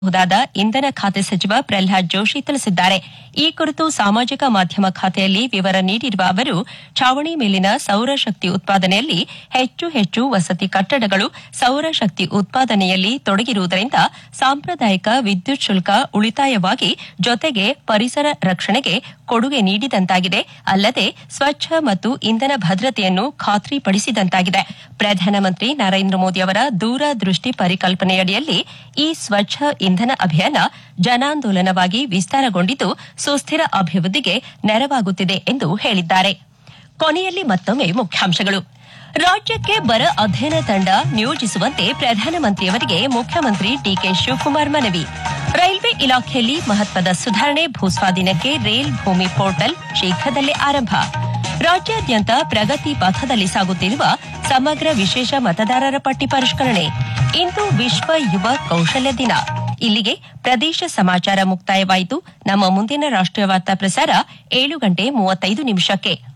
ಬಹುದಾದ ಇಂಧನ ಖಾತೆ ಸಚಿವ ಪ್ರಹ್ಲಾದ್ ಜೋಶಿ ತಿಳಿಸಿದ್ದಾರೆ ಈ ಕುರಿತು ಸಾಮಾಜಿಕ ಮಾಧ್ಯಮ ಖಾತೆಯಲ್ಲಿ ವಿವರ ನೀಡಿರುವ ಅವರು ಛಾವಣಿ ಮೇಲಿನ ಸೌರಶಕ್ತಿ ಉತ್ಪಾದನೆಯಲ್ಲಿ ಹೆಚ್ಚು ಹೆಚ್ಚು ವಸತಿ ಕಟ್ಟಡಗಳು ಸೌರಶಕ್ತಿ ಉತ್ಪಾದನೆಯಲ್ಲಿ ತೊಡಗಿರುವುದರಿಂದ ಸಾಂಪ್ರದಾಯಿಕ ವಿದ್ಯುತ್ ಶುಲ್ಕ ಉಳಿತಾಯವಾಗಿ ಜೊತೆಗೆ ಪರಿಸರ ರಕ್ಷಣೆಗೆ ಕೊಡುಗೆ ನೀಡಿದಂತಾಗಿದೆ ಅಲ್ಲದೆ ಸ್ವಚ್ಛ ಮತ್ತು ಇಂಧನ ಭದ್ರತೆಯನ್ನು ಖಾತ್ರಿಪಡಿಸಿದಂತಾಗಿದೆ ಪ್ರಧಾನಮಂತ್ರಿ ನರೇಂದ್ರ ಮೋದಿ ಅವರ ದೂರದೃಷ್ಟಿ ಪರಿಕಲ್ಪನೆಯಡಿಯಲ್ಲಿ ಈ ಸ್ವಚ್ಛ ಇಂಧನ ಅಭಿಯಾನ ಜನಾಂದೋಲನವಾಗಿ ವಿಸ್ತಾರಗೊಂಡಿದ್ದು ಸುಸ್ಥಿರ ಅಭಿವೃದ್ಧಿಗೆ ನೆರವಾಗುತ್ತಿದೆ ಎಂದು ಹೇಳಿದ್ದಾರೆ ಕೊನೆಯಲ್ಲಿ ಮತ್ತೊಮ್ಮೆ ಮುಖ್ಯಾಂಶಗಳು ರಾಜ್ಯಕ್ಕೆ ಬರ ಅಧ್ಯಯನ ತಂಡ ನಿಯೋಜಿಸುವಂತೆ ಪ್ರಧಾನಮಂತ್ರಿಯವರಿಗೆ ಮುಖ್ಯಮಂತ್ರಿ ಡಿಕೆ ಶಿವಕುಮಾರ್ ಮನವಿ ರೈಲ್ವೆ ಇಲಾಖೆಯಲ್ಲಿ ಮಹತ್ವದ ಸುಧಾರಣೆ ಭೂಸ್ವಾಧೀನಕ್ಕೆ ರೈಲ್ ಭೂಮಿ ಪೋರ್ಟಲ್ ಶೀಘ್ರದಲ್ಲೇ ಆರಂಭ ರಾಜ್ಯಾದ್ಯಂತ ಪ್ರಗತಿ ಪಥದಲ್ಲಿ ಸಾಗುತ್ತಿರುವ ಸಮಗ್ರ ವಿಶೇಷ ಮತದಾರರ ಪಟ್ಟಿ ಪರಿಷ್ಕರಣೆ ಇಂದು ವಿಶ್ವ ಯುವ ಕೌಶಲ್ಯ ದಿನ ಇಲ್ಲಿಗೆ ಪ್ರದೇಶ ಸಮಾಚಾರ ಮುಕ್ತಾಯವಾಯಿತು ನಮ್ಮ ಮುಂದಿನ ರಾಷ್ಟ್ರೀಯ ವಾರ್ತಾ ಪ್ರಸಾರ ಏಳು ಗಂಟೆ ಮೂವತ್ತೈದು ನಿಮಿಷಕ್ಕೆ